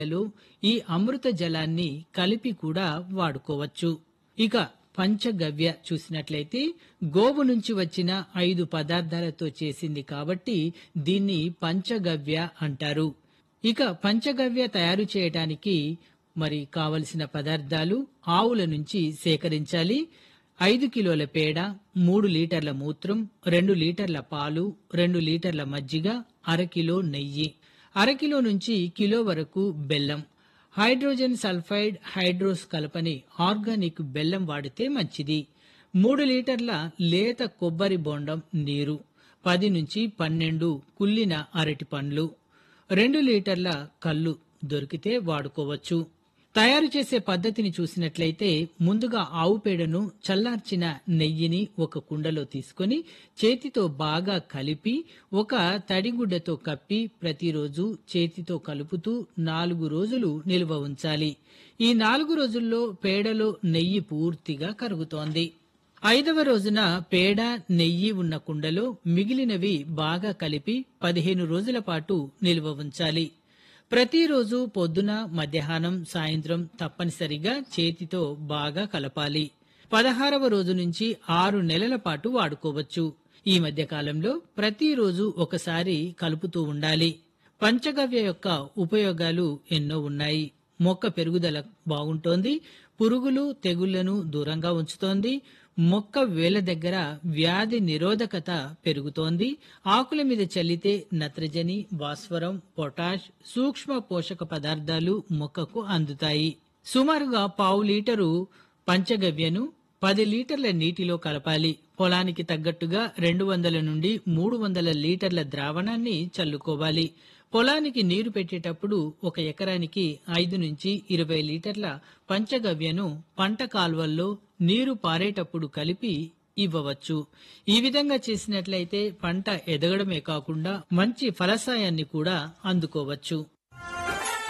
లో ఈ అమృత జలాన్ని కలిపి కూడా వాడుకోవచ్చు ఇక పంచగవ్య చూసినట్లయితే గోవు నుంచి వచ్చిన ఐదు పదార్థాలతో చేసింది కాబట్టి దీన్ని పంచగవ్య అంటారు ఇక పంచగవ్య తయారు చేయడానికి మరి కావలసిన పదార్థాలు ఆవుల నుంచి సేకరించాలి ఐదు కిలోల పేడ మూడు లీటర్ల మూత్రం రెండు లీటర్ల పాలు రెండు లీటర్ల మజ్జిగ అరకిలో నెయ్యి అరకిలో నుంచి కిలో వరకు బెల్లం హైడ్రోజన్ సల్ఫైడ్ హైడ్రోస్ కలపని ఆర్గానిక్ బెల్లం వాడితే మంచిది మూడు లీటర్ల లేత కొబ్బరి బొండం నీరు పది నుంచి పన్నెండు కుళ్ళిన అరటి పండ్లు రెండు లీటర్ల కళ్ళు దొరికితే వాడుకోవచ్చు తయారు చేసే పద్ధతిని చూసినట్లయితే ముందుగా ఆవు పేడను చల్లార్చిన నెయ్యిని ఒక కుండలో తీసుకొని చేతితో బాగా కలిపి ఒక తడిగుడ్డతో కప్పి ప్రతిరోజు చేతితో కలుపుతూ నాలుగు రోజులు నిల్వ ఉంచాలి ఈ నాలుగు రోజుల్లో పేడలో నెయ్యి పూర్తిగా కరుగుతోంది ఐదవ రోజున పేడ నెయ్యి ఉన్న కుండలో మిగిలినవి బాగా కలిపి పదిహేను రోజుల పాటు నిల్వ ఉంచాలి ప్రతిరోజు పొద్దున మధ్యాహ్నం సాయంత్రం తప్పనిసరిగా చేతితో బాగా కలపాలి పదహారవ రోజు నుంచి ఆరు నెలల పాటు వాడుకోవచ్చు ఈ మధ్య కాలంలో ప్రతిరోజు ఒకసారి కలుపుతూ ఉండాలి పంచగవ్య యొక్క ఉపయోగాలు ఎన్నో ఉన్నాయి మొక్క పెరుగుదల బాగుంటోంది పురుగులు తెగుళ్లను దూరంగా ఉంచుతోంది మొక్క వేల దగ్గర వ్యాధి నిరోధకత పెరుగుతోంది ఆకుల మీద చల్లితే నత్రజని భాస్వరం పొటాష్ సూక్ష్మ పోషక పదార్థాలు మొక్కకు అందుతాయి సుమారుగా పావు లీటరు పంచగవ్యను పది లీటర్ల నీటిలో కలపాలి పొలానికి తగ్గట్టుగా రెండు వందల నుండి మూడు వందల లీటర్ల ద్రావణాన్ని చల్లుకోవాలి పొలానికి నీరు పెట్టేటప్పుడు ఒక ఎకరానికి ఐదు నుంచి ఇరవై లీటర్ల పంచగవ్యను పంట కాల్వల్లో నీరు పారేటప్పుడు కలిపి ఇవ్వవచ్చు ఈ విధంగా చేసినట్లయితే పంట ఎదగడమే కాకుండా మంచి ఫలసాయాన్ని కూడా అందుకోవచ్చు